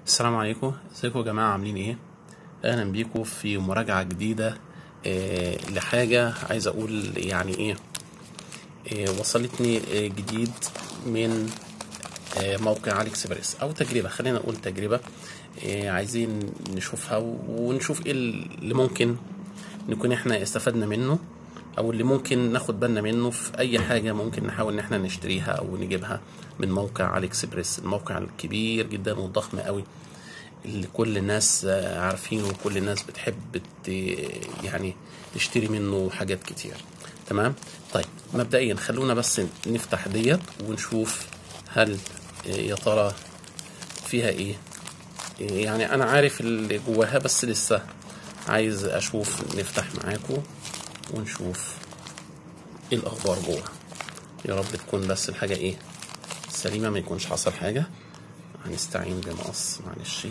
السلام عليكم ازيكم يا جماعة عاملين ايه اهلا بيكم في مراجعة جديدة آه لحاجة عايز اقول يعني ايه آه وصلتني آه جديد من آه موقع علي اكسبريس او تجربة خلينا نقول تجربة آه عايزين نشوفها ونشوف ايه اللي ممكن نكون احنا استفدنا منه او اللي ممكن ناخد بالنا منه في اي حاجه ممكن نحاول ان احنا نشتريها او نجيبها من موقع علي اكسبريس الموقع الكبير جدا والضخم قوي اللي كل الناس عارفينه وكل الناس بتحب يعني تشتري منه حاجات كتير تمام طيب مبدئيا خلونا بس نفتح ديت ونشوف هل يا ترى فيها ايه يعني انا عارف اللي جواها بس لسه عايز اشوف نفتح معاكم ونشوف ايه الاخبار جوه يا رب تكون بس الحاجه ايه سليمه ما يكونش حصل حاجه هنستعين بمقص معلش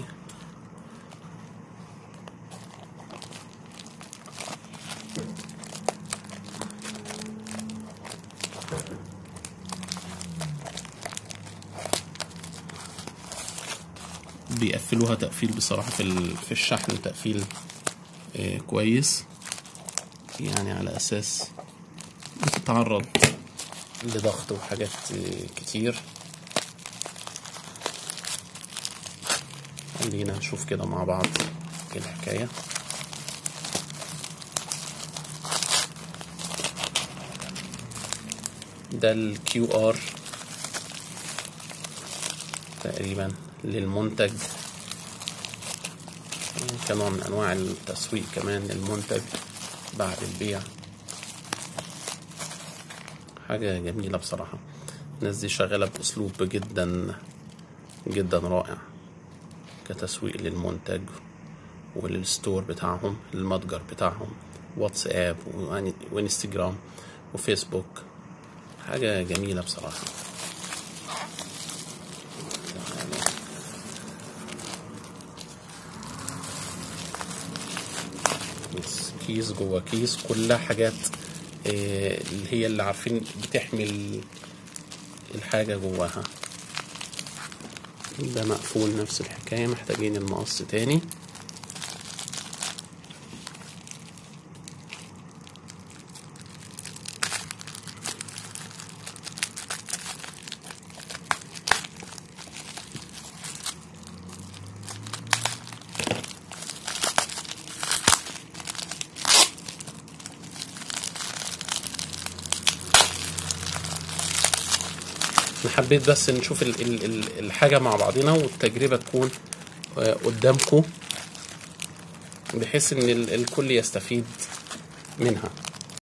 بيقفلوها تقفيل بصراحه في في الشحن تقفيل آه كويس يعني على اساس بتتعرض لضغط وحاجات كتير خلينا نشوف كده مع بعض ايه الحكاية ده الكيو ار تقريبا للمنتج كنوع من انواع التسويق كمان للمنتج بعد البيع حاجة جميلة بصراحة الناس دي شغالة بأسلوب جدا جدا رائع كتسويق للمنتج وللستور بتاعهم المتجر بتاعهم واتساب وانستجرام وفيسبوك حاجة جميلة بصراحة كيس جوه كيس كلها حاجات اللي هي اللي عارفين بتحمل الحاجة جواها ده مقفول نفس الحكاية محتاجين المقص تاني حبيت بس نشوف ال ال ال الحاجة مع بعضنا والتجربة تكون قدامكم بحيث ان الكل يستفيد منها